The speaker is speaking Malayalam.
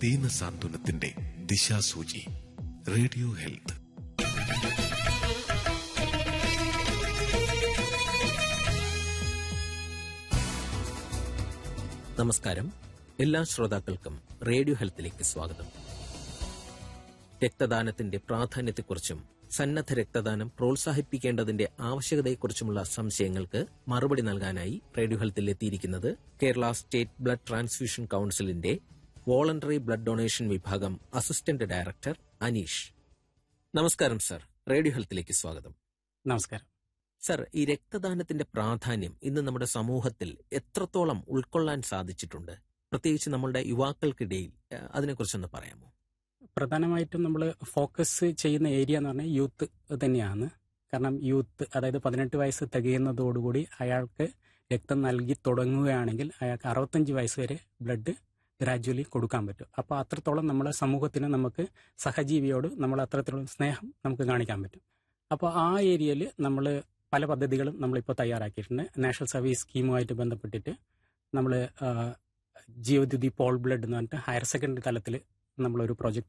ദീനസാന്ത്വനത്തിന്റെ ദിശാസൂചി റേഡിയോ ഹെൽത്ത് നമസ്കാരം എല്ലാ ശ്രോതാക്കൾക്കും റേഡിയോ ഹെൽത്തിലേക്ക് സ്വാഗതം രക്തദാനത്തിന്റെ പ്രാധാന്യത്തെക്കുറിച്ചും സന്നദ്ധ രക്തദാനം പ്രോത്സാഹിപ്പിക്കേണ്ടതിന്റെ ആവശ്യകതയെക്കുറിച്ചുമുള്ള സംശയങ്ങൾക്ക് മറുപടി നൽകാനായി റേഡിയോ ഹെൽത്തിൽ എത്തിയിരിക്കുന്നത് കേരള സ്റ്റേറ്റ് ബ്ലഡ് ട്രാൻസ്ഫ്യൂഷൻ കൌൺസിലിന്റെ വോളണ്ടറി ബ്ലഡ് ഡൊണേഷൻ വിഭാഗം അസിസ്റ്റന്റ് ഡയറക്ടർ അനീഷ് നമസ്കാരം സർ റേഡിയോ ഹെൽത്തിലേക്ക് സ്വാഗതം നമസ്കാരം സർ ഈ രക്തദാനത്തിന്റെ പ്രാധാന്യം ഇന്ന് നമ്മുടെ സമൂഹത്തിൽ എത്രത്തോളം ഉൾക്കൊള്ളാൻ സാധിച്ചിട്ടുണ്ട് പ്രത്യേകിച്ച് നമ്മളുടെ യുവാക്കൾക്കിടയിൽ ഏഹ്, അതിനെക്കുറിച്ചൊന്ന് പറയാമോ പ്രധാനമായിട്ടും നമ്മൾ ഫോക്കസ് ചെയ്യുന്ന ഏരിയ എന്ന് പറഞ്ഞാൽ യൂത്ത് തന്നെയാണ് കാരണം യൂത്ത് അതായത് പതിനെട്ട് വയസ്സ് തികയുന്നതോടുകൂടി അയാൾക്ക് രക്തം നൽകി തുടങ്ങുകയാണെങ്കിൽ അയാൾക്ക് അറുപത്തഞ്ച് വയസ്സ് വരെ ബ്ലഡ് ഗ്രാജുവലി കൊടുക്കാൻ പറ്റും അപ്പോൾ അത്രത്തോളം നമ്മുടെ സമൂഹത്തിന് നമുക്ക് സഹജീവിയോട് നമ്മൾ അത്രത്തോളം സ്നേഹം നമുക്ക് കാണിക്കാൻ പറ്റും അപ്പോൾ ആ ഏരിയയിൽ നമ്മൾ പല പദ്ധതികളും നമ്മളിപ്പോൾ തയ്യാറാക്കിയിട്ടുണ്ട് നാഷണൽ സർവീസ് സ്കീമുമായിട്ട് ബന്ധപ്പെട്ടിട്ട് നമ്മൾ ജീവദ്യുതി പോൾ ബ്ലഡ് എന്ന് പറഞ്ഞിട്ട് ഹയർ സെക്കൻഡറി തലത്തിൽ നമ്മളൊരു പ്രോജക്റ്റ്